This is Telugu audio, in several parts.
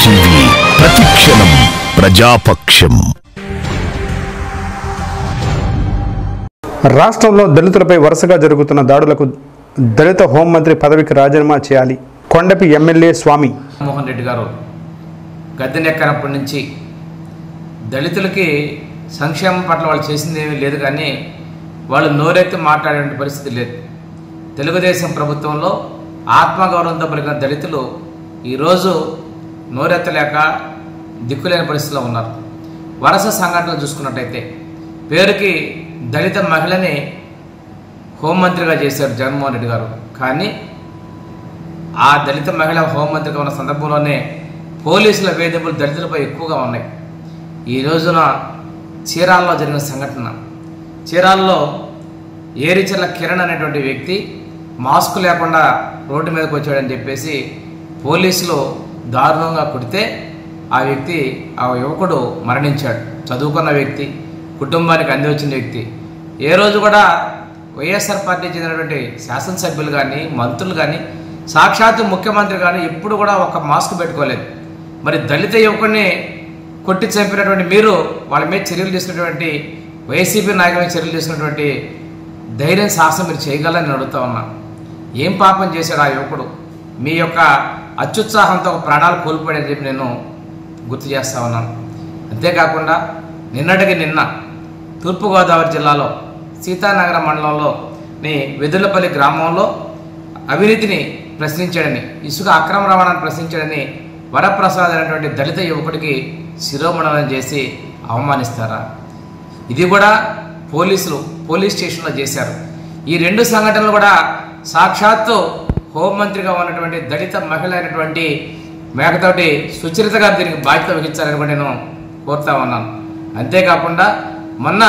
టీవీ ప్రతిక్షణం ప్రజాపక్షం రాష్ట్రంలో దళితులపై వరుసగా జరుగుతున్న దాడులకు దళిత హోంమంత్రి పదవికి రాజీనామా చేయాలి కొండపి ఎమ్మెల్యే స్వామి మోహన్ రెడ్డి గారు గద్దెనెక్కనప్పటి నుంచి దళితులకి సంక్షేమం పట్ల వాళ్ళు చేసింది ఏమీ లేదు కానీ వాళ్ళు నోరెత్తి మాట్లాడే పరిస్థితి లేదు తెలుగుదేశం ప్రభుత్వంలో ఆత్మగౌరవంతో పలికిన దళితులు ఈరోజు నోరెత్తలేక దిక్కులేని పరిస్థితిలో ఉన్నారు వరుస సంఘటనలు చూసుకున్నట్టయితే పేరుకి దళిత మహిళని హోంమంత్రిగా చేశారు జగన్మోహన్ రెడ్డి గారు కానీ ఆ దళిత మహిళ హోంమంత్రిగా ఉన్న సందర్భంలోనే పోలీసుల వేధింపులు దళితులపై ఎక్కువగా ఉన్నాయి ఈ రోజున చీరాల్లో జరిగిన సంఘటన చీరాల్లో ఏరిచెల్ల కిరణ్ అనేటువంటి వ్యక్తి మాస్క్ లేకుండా రోడ్డు మీదకి వచ్చాడని చెప్పేసి పోలీసులు దారుణంగా కొడితే ఆ వ్యక్తి ఆ యువకుడు మరణించాడు చదువుకున్న వ్యక్తి కుటుంబానికి అంది వచ్చిన వ్యక్తి ఏ రోజు కూడా వైఎస్ఆర్ పార్టీ చెందినటువంటి శాసనసభ్యులు కానీ మంత్రులు కానీ సాక్షాత్తు ముఖ్యమంత్రి కానీ ఎప్పుడు కూడా ఒక మాస్క్ పెట్టుకోలేదు మరి దళిత యువకుడిని కొట్టి చంపినటువంటి మీరు వాళ్ళ మీద చర్యలు తీసుకున్నటువంటి వైసీపీ నాయకుల మీద చర్యలు తీసుకున్నటువంటి ధైర్యం సాహసం మీరు చేయగలని నేను అడుగుతా ఉన్నా ఏం పాపం చేశాడు ఆ యువకుడు మీ యొక్క అత్యుత్సాహంతో ఒక ప్రాణాలు కోల్పోయాడని చెప్పి నేను గుర్తు చేస్తా ఉన్నాను అంతేకాకుండా నిన్నటికి నిన్న తూర్పుగోదావరి జిల్లాలో సీతానగర మండలంలో నీ వెదులపల్లి గ్రామంలో అవినీతిని ప్రశ్నించాడని ఇసుక అక్రమ రవాణాను ప్రశ్నించాడని వరప్రసాద్ అనేటువంటి దళిత యువకుడికి శిరోమణనం చేసి అవమానిస్తారా ఇది కూడా పోలీసులు పోలీస్ స్టేషన్లో చేశారు ఈ రెండు సంఘటనలు కూడా సాక్షాత్తు హోంమంత్రిగా ఉన్నటువంటి దళిత మహిళ అయినటువంటి మేకతోటి సుచరిత గారు దీనికి బాధ్యత వహించాలని కూడా నేను కోరుతా ఉన్నాను అంతేకాకుండా మొన్న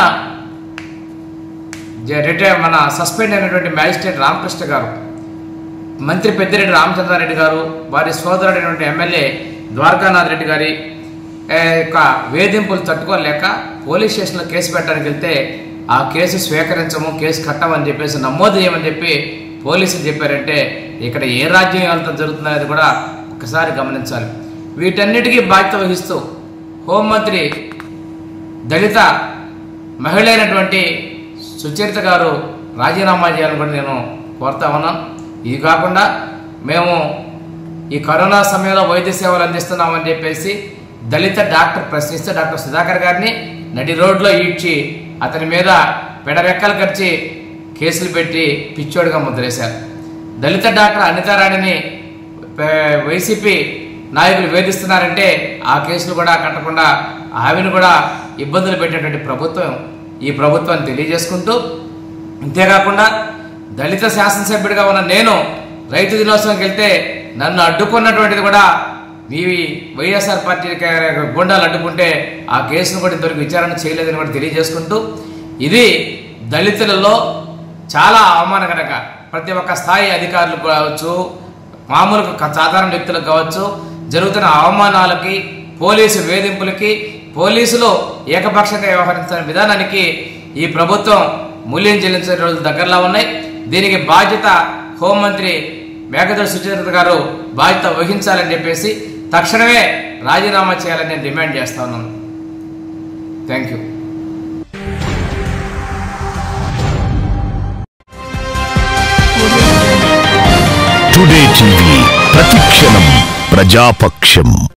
జ- రిటైర్ మన సస్పెండ్ అయినటువంటి మ్యాజిస్ట్రేట్ రామకృష్ణ గారు మంత్రి పెద్దిరెడ్డి రామచంద్రారెడ్డి గారు వారి సోదరుడైనటువంటి ఎమ్మెల్యే ద్వారకానాథ్ రెడ్డి గారి ఏ, యొక్క వేధింపులు తట్టుకోలేక పోలీస్ స్టేషన్లో కేసు పెట్టడానికి వెళ్తే ఆ కేసు స్వీకరించము కేసు కట్టమని చెప్పేసి నమోదు చేయమని చెప్పి పోలీసులు చెప్పారంటే ఇక్కడ ఏ రాజ్యం వెళ్తా జరుగుతుందనేది కూడా ఒకసారి గమనించాలి వీటన్నిటికీ బాధ్యత వహిస్తూ హోంమంత్రి దళిత మహిళ అయినటువంటి సుచరిత గారు రాజీనామా చేయాలని కూడా నేను కోరుతా ఉన్నాను ఇది కాకుండా మేము ఈ కరోనా సమయంలో వైద్య సేవలు అందిస్తున్నామని చెప్పేసి దళిత డాక్టర్ ప్రశ్నిస్తే డాక్టర్ సుధాకర్ గారిని నడి రోడ్లో ఈడ్చి అతని మీద పెడరెక్కలు ఖర్చి కేసులు పెట్టి పిచ్చోడిగా ముద్రేశారు దళిత డాక్టర్ అనితారాణిని పే- వైసీపీ నాయకులు వేధిస్తున్నారంటే ఆ కేసులు కూడా కట్టకుండా ఆమెను కూడా ఇబ్బందులు పెట్టేటువంటి ప్రభుత్వం ఈ ప్రభుత్వాన్ని తెలియజేసుకుంటూ అంతేకాకుండా దళిత శాసనసభ్యుడిగా ఉన్న నేను రైతు దినోత్సవంకి వెళ్తే నన్ను అడ్డుకున్నటువంటిది కూడా మీ వైఎస్ఆర్ పార్టీ క- గుండాలు అడ్డుకుంటే ఆ కేసును కూడా ఇంతవరకు విచారణ చేయలేదని కూడా తెలియజేసుకుంటూ ఇది దళితులలో చాలా అవమానకరంగా ప్రతి ఒక్క స్థాయి అధికారులు కావచ్చు మామూలు క- సాధారణ వ్యక్తులకు కావచ్చు జరుగుతున్న అవమానాలకి పోలీసు వేధింపులకి పోలీసులు ఏకపక్షంగా వ్యవహరించిన విధానానికి ఈ ప్రభుత్వం మూల్యం చెల్లించే రోజులు దగ్గరలో ఉన్నాయి దీనికి బాధ్యత హోంమంత్రి మేఘదర్ సుచరిత గారు బాధ్యత వహించాలని చెప్పేసి తక్షణమే రాజీనామా చేయాలని నేను డిమాండ్ చేస్తా ఉన్నాను థ్యాంక్ యూ టుడే టీవీ ప్రతిక్షణం ప్రజాపక్షం